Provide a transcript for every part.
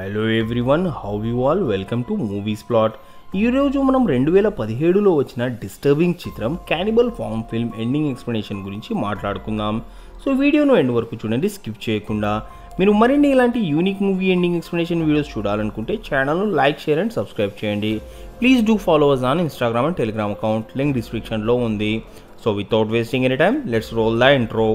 Hello everyone how you all welcome to movies plot ఈరోజు మనం రెండు వేల పదిహేడులో వచ్చిన డిస్టర్బింగ్ చిత్రం cannibal farm film ending explanation గురించి మాట్లాడుకుందాం సో వీడియోను ఎండ్ వరకు చూడండి స్కిప్ చేయకుండా మీరు మరిన్ని ఇలాంటి unique movie ending explanation videos చూడాలనుకుంటే ఛానల్ను లైక్ షేర్ అండ్ సబ్స్క్రైబ్ చేయండి please do follow us on Instagram and Telegram account link డిస్క్రిప్షన్లో ఉంది so without wasting any time let's roll the intro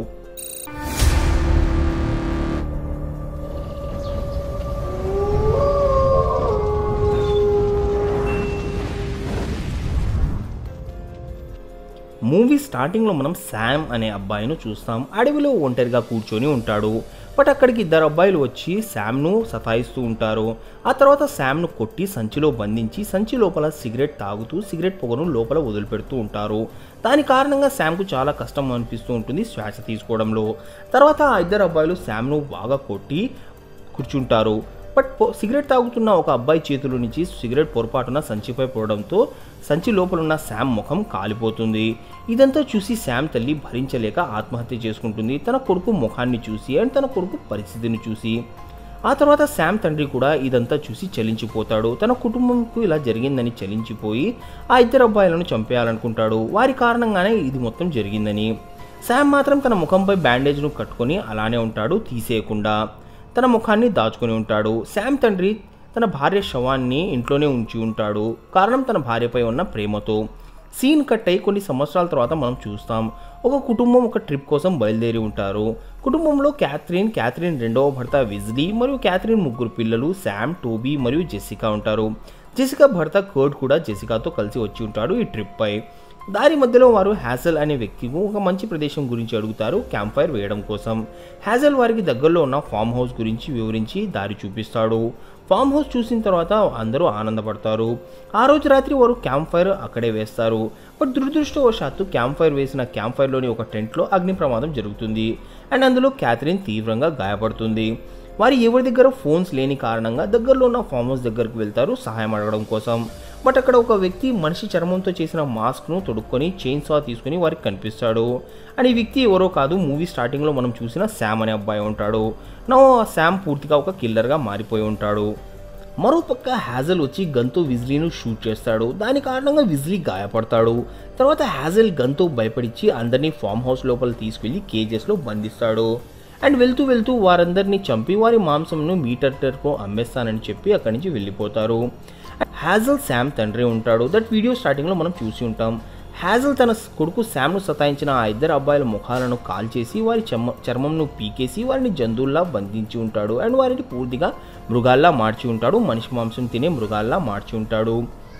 movie స్టార్టింగ్లో మనం శామ్ అనే అబ్బాయిను చూస్తాం అడవిలో ఒంటరిగా కూర్చొని ఉంటాడు బట్ అక్కడికి ఇద్దరు అబ్బాయిలు వచ్చి శామ్ను సతాయిస్తూ ఉంటారు ఆ తర్వాత శామ్ను కొట్టి సంచిలో బంధించి సంచి లోపల సిగరెట్ తాగుతూ సిగరెట్ పొగను లోపల వదిలిపెడుతూ ఉంటారు దాని కారణంగా శామ్కు చాలా కష్టం అనిపిస్తూ ఉంటుంది శ్వాస తీసుకోవడంలో తర్వాత ఆ ఇద్దరు అబ్బాయిలు శామ్ను బాగా కొట్టి కూర్చుంటారు బట్ పొ- సిగరెట్ తాగుతున్న ఒక అబ్బాయి చేతుల నుంచి సిగరెట్ పొరపాటున సంచిపై పడడంతో సంచి లోపల ఉన్న శామ్ ముఖం కాలిపోతుంది ఇదంతా చూసి శామ్ తల్లి భరించలేక ఆత్మహత్య చేసుకుంటుంది తన కొడుకు ముఖాన్ని చూసి అండ్ తన కొడుకు పరిస్థితిని చూసి ఆ తర్వాత శామ్ తండ్రి కూడా ఇదంతా చూసి చలించిపోతాడు తన కుటుంబంకు ఇలా జరిగిందని చలించిపోయి ఆ ఇద్దరు అబ్బాయిలను చంపేయాలనుకుంటాడు వారి కారణంగానే ఇది మొత్తం జరిగిందని శామ్ మాత్రం తన ముఖంపై బ్యాండేజ్ను కట్టుకొని అలానే ఉంటాడు తీసేయకుండా తన ముఖాన్ని దాచుకొని ఉంటాడు శామ్ తండ్రి తన భార్య శవాన్ని ఇంట్లోనే ఉంచి ఉంటాడు కారణం తన భార్యపై ఉన్న ప్రేమతో సీన్ కట్ అయి కొన్ని సంవత్సరాల తర్వాత మనం చూస్తాం ఒక కుటుంబం ఒక ట్రిప్ కోసం బయలుదేరి ఉంటారు కుటుంబంలో క్యాథరిన్ క్యాథరిన్ రెండవ భర్త విజ్లీ మరియు క్యాథరిన్ ముగ్గురు పిల్లలు శామ్ టోబీ మరియు జెసికా ఉంటారు జెసికా భర్త కర్డ్ కూడా జెసికాతో కలిసి వచ్చి ఉంటాడు ఈ ట్రిప్ పై దారి మధ్యలో వారు హ్యాజల్ అనే వ్యక్తికి ఒక మంచి ప్రదేశం గురించి అడుగుతారు క్యాంప్ ఫైర్ వేయడం కోసం హ్యాజల్ వారికి దగ్గరలో ఉన్న ఫామ్ హౌస్ గురించి వివరించి దారి చూపిస్తాడు ఫామ్ హౌస్ చూసిన తర్వాత అందరూ ఆనందపడతారు ఆ రోజు రాత్రి వారు క్యాంప్ ఫైర్ అక్కడే వేస్తారు బట్ దురదృష్టవశాత్తు క్యాంప్ ఫైర్ వేసిన క్యాంప్ ఫైర్లోని ఒక టెంట్లో అగ్ని ప్రమాదం జరుగుతుంది అండ్ అందులో క్యాథరిన్ తీవ్రంగా గాయపడుతుంది వారి ఎవరి దగ్గర ఫోన్స్ లేని కారణంగా దగ్గరలో ఉన్న ఫామ్ హౌస్ దగ్గరకు వెళ్తారు సహాయం అడగడం కోసం బట్ అక్కడ ఒక వ్యక్తి మనిషి చర్మంతో చేసిన మాస్క్ను తొడుక్కొని చైన్ సా తీసుకుని వారికి కనిపిస్తాడు అండ్ ఈ వ్యక్తి ఎవరో కాదు మూవీ స్టార్టింగ్లో మనం చూసిన శామ్ అనే అబ్బాయి ఉంటాడు నా శామ్ పూర్తిగా ఒక కిల్లర్గా మారిపోయి ఉంటాడు మరోపక్క హ్యాజల్ వచ్చి గన్తో విజ్లీను షూట్ చేస్తాడు దాని కారణంగా విజ్లీ గాయపడతాడు తర్వాత హ్యాజల్ గన్తో భయపడిచ్చి అందరినీ ఫామ్ హౌస్ లోపల తీసుకెళ్లి కేజెస్లో బంధిస్తాడు అండ్ వెళ్తూ వెళ్తూ వారందరినీ చంపి వారి మాంసంను మీటర్కు అమ్మేస్తానని చెప్పి అక్కడి నుంచి వెళ్ళిపోతారు హ్యాజల్ శామ్ తండ్రి ఉంటాడు దట్ వీడియో స్టార్టింగ్లో మనం చూసి ఉంటాం హ్యాజల్ తన కొడుకు శామ్ను సతాయించిన ఆ ఇద్దరు అబ్బాయిల ముఖాలను కాల్చేసి వారి చర్మ చర్మంను పీకేసి వారిని జంతువుల్లా బంధించి ఉంటాడు అండ్ వారిని పూర్తిగా మృగాల్లా మార్చి ఉంటాడు మనిషి మాంసం తినే మృగాల్లా మార్చి ఉంటాడు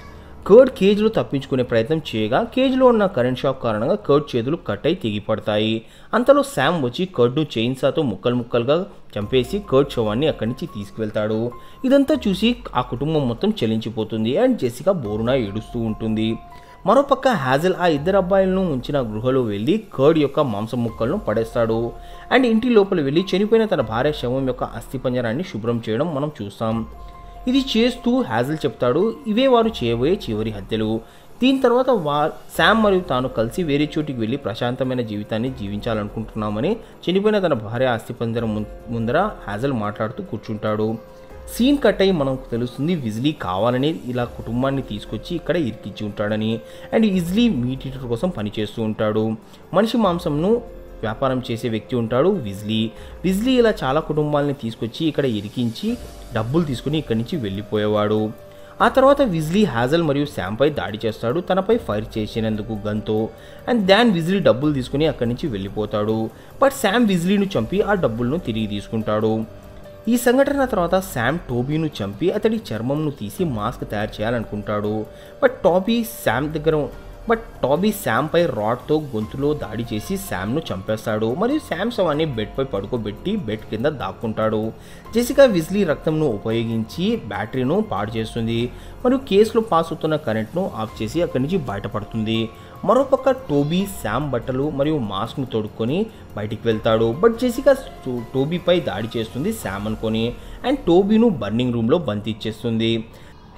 కర్డ్ కేజ్లో తప్పించుకునే ప్రయత్నం చేయగా కేజ్లో ఉన్న కరెంట్ షాక్ కారణంగా కర్డ్ చేతులు కట్ అయి తెగిపడతాయి అంతలో శామ్ వచ్చి కర్డ్ను చైన్సాతో ముక్కలు ముక్కలుగా చంపేసి కర్డ్ శవాన్ని అక్కడి నుంచి తీసుకువెళ్తాడు ఇదంతా చూసి ఆ కుటుంబం మొత్తం చెలించిపోతుంది అండ్ జెసికా బోరున ఏడుస్తూ ఉంటుంది మరోపక్క హ్యాజల్ ఆ ఇద్దరు అబ్బాయిలను ఉంచిన గృహలో వెళ్ళి కర్డ్ యొక్క మాంసం ముక్కలను పడేస్తాడు అండ్ ఇంటి లోపల వెళ్ళి చనిపోయిన తన భార్య శవం యొక్క అస్థిపంజరాన్ని శుభ్రం చేయడం మనం చూస్తాం ఇది చేస్తూ హ్యాజల్ చెప్తాడు ఇవే వారు చేయబోయే చివరి హత్యలు దీని తర్వాత వా శామ్ మరియు తాను కలిసి వేరే చోటికి వెళ్ళి ప్రశాంతమైన జీవితాన్ని జీవించాలనుకుంటున్నామని చనిపోయిన తన భార్య అస్థిపంజరం ముం- ముందర హ్యాజల్ మాట్లాడుతూ కూర్చుంటాడు సీన్ కట్ అయ్యి మనకు తెలుస్తుంది విజ్లీ కావాలని ఇలా కుటుంబాన్ని తీసుకొచ్చి ఇక్కడ ఇరికించి ఉంటాడని అండ్ విజ్లీ మీట్ ఈటర్ కోసం పనిచేస్తూ ఉంటాడు మనిషి మాంసంను వ్యాపారం చేసే వ్యక్తి ఉంటాడు విజ్లీ విజ్లీ ఇలా చాలా కుటుంబాలని తీసుకొచ్చి ఇక్కడ ఇరికించి డబ్బులు తీసుకుని ఇక్కడి నుంచి వెళ్ళిపోయేవాడు ఆ తర్వాత విజ్లీ హ్యాజల్ మరియు శాంపై దాడి చేస్తాడు తనపై ఫైర్ చేసినందుకు గన్తో అండ్ దాన్ విజ్లీ డబ్బులు తీసుకుని అక్కడి నుంచి వెళ్ళిపోతాడు బట్ శామ్ విజ్లీను చంపి ఆ డబ్బులను తిరిగి తీసుకుంటాడు ఈ సంఘటన తర్వాత శామ్ టోబీను చంపి అతడి చర్మంను తీసి మాస్క్ తయారు చేయాలనుకుంటాడు బట్ టాబీ శామ్ దగ్గర బట్ టాబీ శామ్పై రాడ్తో గొంతులో దాడి చేసి శామ్ను చంపేస్తాడు మరియు శామ్ శవాన్ని బెడ్పై పడుకోబెట్టి బెడ్ కింద దాక్కుంటాడు జెసికా విజ్లీ రక్తంను ఉపయోగించి బ్యాటరీను పాడు చేస్తుంది మరియు కేసులో పాస్ అవుతున్న కరెంట్ను ఆఫ్ చేసి అక్కడి నుంచి బయటపడుతుంది మరోపక్క టోబీ శామ్ బట్టలు మరియు మాస్క్ను తొడుక్కొని బయటికి వెళ్తాడు బట్ జెసికా టో- టోబీపై దాడి చేస్తుంది శామ్ అనుకొని అండ్ టోబీను బర్నింగ్ రూమ్లో బంధించేస్తుంది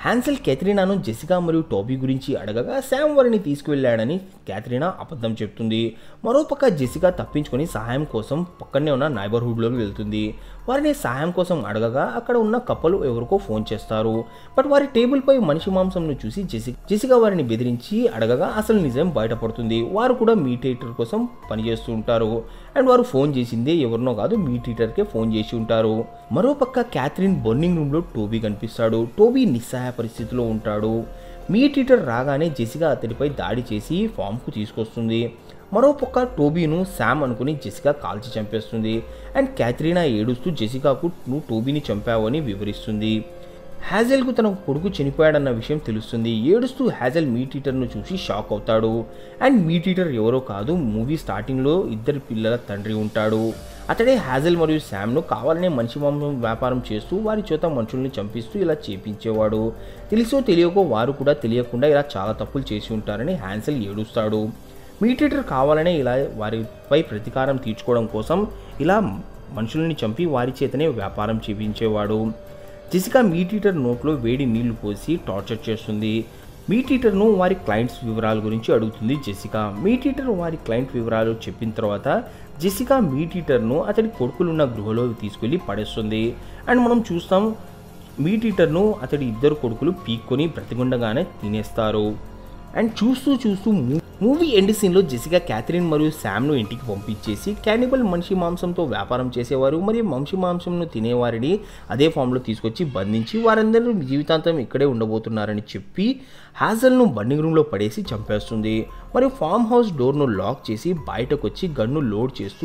హ్యాన్సెల్ కెథరినాను జెసికా మరియు టోబీ గురించి అడగగా శామ్ వారిని తీసుకువెళ్ళాడని క్యాథరినా అబద్ధం చెప్తుంది మరోపక్క జెసికా తప్పించుకొని సహాయం కోసం పక్కనే ఉన్న నైబర్హుడ్లోకి వెళ్తుంది వారిని సహాయం కోసం అడగగా అక్కడ ఉన్న కప్పలు ఎవరికో ఫోన్ చేస్తారు బట్ వారి టేబుల్పై మనిషి మాంసంను చూసి జెసి జెసికా వారిని బెదిరించి అడగగా అసలు నిజం బయటపడుతుంది వారు కూడా మీట్ ఎయిటర్ కోసం పనిచేస్తూ ఉంటారు అండ్ వారు ఫోన్ చేసిందే ఎవరినో కాదు మీట్ ఈటర్కే ఫోన్ చేసి ఉంటారు మరోపక్క క్యాథరిన్ బర్నింగ్ రూమ్లో టోబీ కనిపిస్తాడు టోబీ నిస్సహాయ పరిస్థితిలో ఉంటాడు మీట్ ఈటర్ రాగానే జెసికా అతడిపై దాడి చేసి ఫామ్కు తీసుకొస్తుంది మరోపక్క టోబీను శామ్ అనుకుని జెసికా కాల్చి చంపేస్తుంది అండ్ క్యాథరీనా ఏడుస్తూ జెసికాకు నువ్వు టోబీని చంపావు అని వివరిస్తుంది హ్యాజెల్కు తన కొడుకు చనిపోయాడన్న విషయం తెలుస్తుంది ఏడుస్తూ హ్యాజెల్ మీట్ ఈటర్ను చూసి షాక్ అవుతాడు అండ్ మీట్ ఈటర్ ఎవరో కాదు మూవీ స్టార్టింగ్లో ఇద్దరు పిల్లల తండ్రి ఉంటాడు అతడే హ్యాజెల్ మరియు శామ్ను కావాలనే మనిషి మాంసం వ్యాపారం చేస్తూ వారి చేత మనుషుల్ని చంపిస్తూ ఇలా చేపించేవాడు తెలుసో తెలియకో వారు కూడా తెలియకుండా ఇలా చాలా తప్పులు చేసి ఉంటారని హ్యాన్సెల్ ఏడుస్తాడు మీటీటర్ కావాలనే ఇలా వారిపై ప్రతీకారం తీర్చుకోవడం కోసం ఇలా మనుషుల్ని చంపి వారి చేతనే వ్యాపారం చేపించేవాడు జెసికా మీటీటర్ నోట్లో వేడి నీళ్లు పోసి టార్చర్ చేస్తుంది మీటీటర్ను వారి క్లయింట్స్ వివరాల గురించి అడుగుతుంది జెసికా మీటీటర్ వారి క్లయింట్ వివరాలు చెప్పిన తర్వాత జెసికా మీటీటర్ను అతడి కొడుకులున్న గృహలో తీసుకెళ్లి పడేస్తుంది అండ్ మనం చూస్తాం మీటీటర్ను అతడి ఇద్దరు కొడుకులు పీక్కొని బ్రతిగుండగానే తినేస్తారు అండ్ చూస్తూ చూస్తూ మూవీ ఎండ్ సీన్లో జెసికా క్యాథరిన్ మరియు శామ్ను ఇంటికి పంపించేసి క్యానిబల్ మనిషి మాంసంతో వ్యాపారం చేసేవారు మరియు మనిషి మాంసంను తినేవారిని అదే ఫామ్లో తీసుకొచ్చి బంధించి వారందరూ జీవితాంతం ఇక్కడే ఉండబోతున్నారని చెప్పి హ్యాజల్ను బండింగ్ రూమ్లో పడేసి చంపేస్తుంది మరియు ఫామ్ హౌస్ డోర్ను లాక్ చేసి బయటకు వచ్చి గన్ను లోడ్ చేస్తూ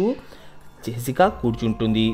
జెసికా కూర్చుంటుంది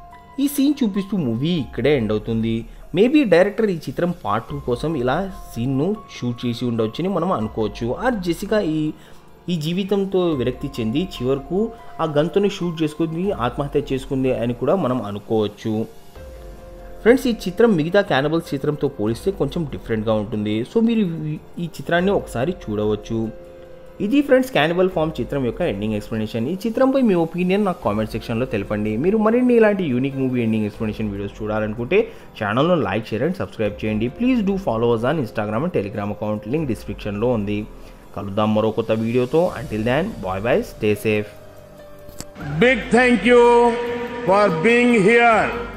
ఈ సీన్ చూపిస్తూ మూవీ ఇక్కడే ఎండ్ అవుతుంది మేబీ డైరెక్టర్ ఈ చిత్రం పార్ట్ టూ కోసం ఇలా సీన్ను షూట్ చేసి ఉండవచ్చని మనం అనుకోవచ్చు ఆర్ జెసికా ఈ ఈ జీవితంతో విరక్తి చెంది చివరకు ఆ గంతుని షూట్ చేసుకుంది ఆత్మహత్య చేసుకుంది అని కూడా మనం అనుకోవచ్చు ఫ్రెండ్స్ ఈ చిత్రం మిగతా క్యానబల్స్ చిత్రంతో పోలిస్తే కొంచెం డిఫరెంట్గా ఉంటుంది సో మీరు ఈ- ఈ చిత్రాన్ని ఒకసారి చూడవచ్చు ఇది ఫ్రెండ్స్ క్యానిబల్ ఫామ్ చిత్రం యొక్క ఎండింగ్ ఎక్స్ప్లెనేషన్ ఈ చిత్రంపై మీ ఒపీనియన్ నాకు కామెంట్ సెక్షన్లో తెలపండి మీరు మరిన్ని ఇలాంటి unique movie ending explanation videos చూడాలనుకుంటే ఛానల్ను లైక్ షేర్ అండ్ సబ్స్క్రైబ్ చేయండి please do followers on Instagram and Telegram account link డిస్క్రిప్షన్లో ఉంది కలుద్దాం మరో కొత్త వీడియోతో until then bye bye stay safe Big thank you for being here.